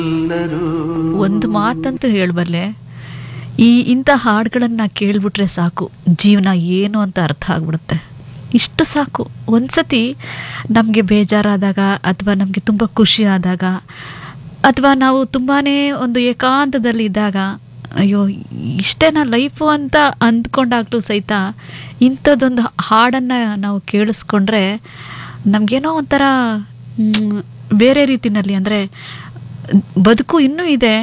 ಒಂದು ಮಾತಂತೂ ಹೇಳಬಲ್ಲೆ ಈ ಇಂಥ ಹಾಡುಗಳನ್ನು ಕೇಳ್ಬಿಟ್ರೆ ಸಾಕು ಜೀವನ ಏನು ಅಂತ ಅರ್ಥ ಆಗ್ಬಿಡುತ್ತೆ ಇಷ್ಟು ಸಾಕು ಒಂದ್ಸತಿ ನಮಗೆ ಬೇಜಾರಾದಾಗ ಅಥವಾ ನಮಗೆ ತುಂಬ ಖುಷಿ ಆದಾಗ ಅಥವಾ ನಾವು ತುಂಬಾ ಒಂದು ಏಕಾಂತದಲ್ಲಿ ಇದ್ದಾಗ ಅಯ್ಯೋ ಇಷ್ಟೇನಾ ಲೈಫು ಅಂತ ಅಂದ್ಕೊಂಡಾಗಲೂ ಸಹಿತ ಇಂಥದ್ದೊಂದು ಹಾಡನ್ನು ನಾವು ಕೇಳಿಸ್ಕೊಂಡ್ರೆ ನಮಗೇನೋ ಒಂಥರ ಮ್, ಬೇರೆ ರೀತಿನಲ್ಲಿ ಅಂದರೆ ಬದುಕು ಇನ್ನೂ ಇದೆ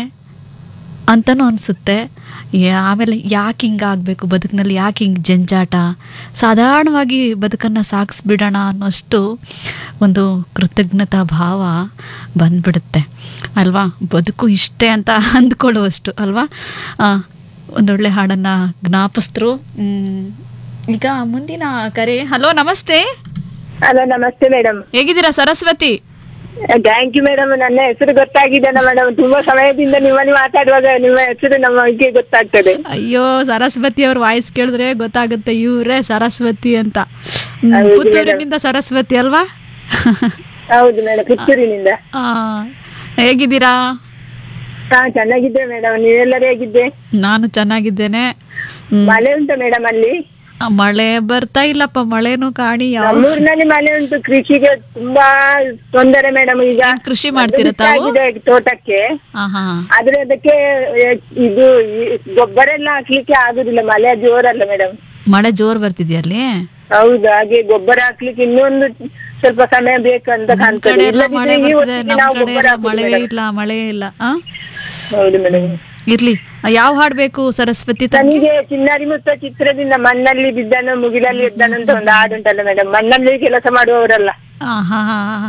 ಅಂತನೂ ಅನಿಸುತ್ತೆ ಆಮೇಲೆ ಯಾಕೆ ಹಿಂಗೆ ಆಗಬೇಕು ಬದುಕಿನಲ್ಲಿ ಯಾಕೆ ಹಿಂಗೆ ಜಂಜಾಟ ಸಾಧಾರಣವಾಗಿ ಬದುಕನ್ನು ಸಾಗಿಸ್ಬಿಡೋಣ ಅನ್ನೋಷ್ಟು ಒಂದು ಕೃತಜ್ಞತಾ ಭಾವ ಬಂದ್ಬಿಡುತ್ತೆ ಅಲ್ವಾ ಬದುಕು ಇಷ್ಟೇ ಅಂತ ಅಂದ್ಕೊಳ್ಳುವಷ್ಟು ಅಲ್ವಾ ಆ, ಒಂದೊಳ್ಳೆ ಹಾಡನ್ನು ಜ್ಞಾಪಿಸಿದ್ರು ಮ್, ಈಗ ಮುಂದಿನ ಕರೆ ಹಲೋ ನಮಸ್ತೆ ಹಲೋ ನಮಸ್ತೆ ಮೇಡಮ್ ಹೇಗಿದ್ದೀರಾ ಸರಸ್ವತಿ ಥ್ಯಾಂಕ್ ಯು ಮೇಡಮ್ ನನ್ನ ಹೆಸರು ಗೊತ್ತಾಗಿದೆ ಮೇಡಮ್ ತುಂಬಾ ಸಮಯದಿಂದ ನಿಮ್ಮಲ್ಲಿ ಮಾತಾಡುವಾಗ ನಿಮ್ಮ ಹೆಸರು ನಮಗೆ ಗೊತ್ತಾಗ್ತದೆ ಅಯ್ಯೋ ಸರಸ್ವತಿ ಅವ್ರ ವಾಯ್ಸ್ ಕೇಳಿದ್ರೆ ಗೊತ್ತಾಗುತ್ತೆ ಇವ್ರೇ ಸರಸ್ವತಿ ಅಂತ ಹ್ಮ್, ಹೌದು ಪುತ್ತೂರಿನಿಂದ ಸರಸ್ವತಿ ಅಲ್ವಾ ಹೌದು ಮೇಡಮ್ ಪುತ್ತೂರಿನಿಂದ ಆ, ಹೇಗಿದ್ದೀರಾ ಹಾ ಚೆನ್ನಾಗಿದ್ದೆ ಮೇಡಮ್ ನೀವೆಲ್ಲರೂ ಹೇಗಿದ್ದೆ ನಾನು ಚೆನ್ನಾಗಿದ್ದೇನೆ ಹ್ಮ್, ಮಳೆ ಉಂಟಾ ಮೇಡಮ್ ಅಲ್ಲಿ ಆ, ಮಳೆ ಬರ್ತಾ ಇಲ್ಲಪ್ಪ ಮಳೆನೂ ಕಾಣಿ ಯಾವ ನಮ್ಮೂರಿನಲ್ಲಿ ಮಳೆ ಉಂಟು ಕೃಷಿಗೆ ತುಂಬಾ ತೊಂದರೆ ಮೇಡಮ್ ಈಗ ಏನ್ ಕೃಷಿ ಮಾಡ್ತೀರಾ ಅದು ತಾವು? ಬಿತ್ತಾಗಿದೆ ತೋಟಕ್ಕೆ ಆಹಾ ಆದ್ರೆ ಅದಕ್ಕೆ ಎ, ಇದು ಈ ಗೊಬ್ಬರ ಎಲ್ಲ ಹಾಕ್ಲಿಕ್ಕೆ ಆಗುದಿಲ್ಲ ಮಳೆ ಜೋರಲ್ಲ ಮೇಡಮ್ ಮಳೆ ಜೋರ್ ಬರ್ತಿದ್ಯಾ ಅಲ್ಲಿ ಹೌದು ಹಾಗೆ ಗೊಬ್ಬರ ಹಾಕ್ಲಿಕ್ಕೆ ಇನ್ನೊಂದು ಸ್ವಲ್ಪ ಸಮಯ ಬೇಕಂತ ನಮ್ ಕಾಣ್ತದೆ ಕಡೆ ಎಲ್ಲ ಇಲ್ಲದಿದ್ರೆ ಮಳೆ ಈ ಬರ್ತದೆ ಹೊತ್ತಿಗೆ ನಮ್ ನಾವು ಕಡೆ ಗೊಬ್ಬರ ಎಲ್ಲ ಹಾಕುದು ಮಳೆ ಮೇಡಮ್. ಇಲ್ಲ ಮಳೆ ಇಲ್ಲ ಆ ಹೌದು ಮೇಡಮ್ ಇರ್ಲಿ ಯಾವ ಹಾಡ್ ಬೇಕು ಸರಸ್ವತಿ ತನ್ಗೆ ನನಗೆ ಚಿನ್ನಾರಿ ಮುತ್ತ ಚಿತ್ರದಿಂದ ಮಣ್ಣಲ್ಲಿ ಬಿದ್ದನು ಮುಗಿಲಲ್ಲಿ ಎದ್ದನು ಅಂತ ಒಂದು ಹಾಡುಂಟಲ್ಲ ಮೇಡಮ್ ಮಣ್ಣಲ್ಲಿ ಕೆಲಸ ಮಾಡುವವರಲ್ಲ ಆಹಾ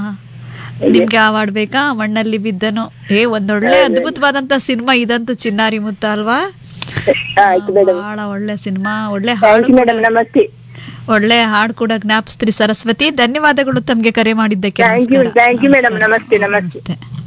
ನಿಮ್ಗೆ ಯಾವ ಹಾಡ್ ಬೇಕಾ ಮಣ್ಣಲ್ಲಿ ಬಿದ್ದನು ಏ ಒಂದೊಳ್ಳೆ ಅದ್ಭುತವಾದಂತ ಸಿನಿಮಾ ಇದಂತೂ ಚಿನ್ನಾರಿ ಮುತ್ತ ಅಲ್ವಾ ಆಯ್ತು ಮೇಡಮ್ ಬಹಳ ಒಳ್ಳೆ ಸಿನಿಮಾ ಒಳ್ಳೆ ಥ್ಯಾಂಕ್ ಹಾಡು ಯು ಮೇಡಮ್ ನಮಸ್ತೆ ಒಳ್ಳೆ ಹಾಡು ಕೂಡ ಜ್ಞಾಪಿಸ್ತ್ರಿ ಸರಸ್ವತಿ ಧನ್ಯವಾದಗಳು ತಮ್ಗೆ ಕರೆ ಮಾಡಿದ್ದಕ್ಕೆ ಥ್ಯಾಂಕ್ ಯು ನಮಸ್ಕಾರ. ಥ್ಯಾಂಕ್ ಯು ಮೇಡಮ್ ನಮಸ್ತೆ ನಮಸ್ತೆ ನಮಸ್ತೆ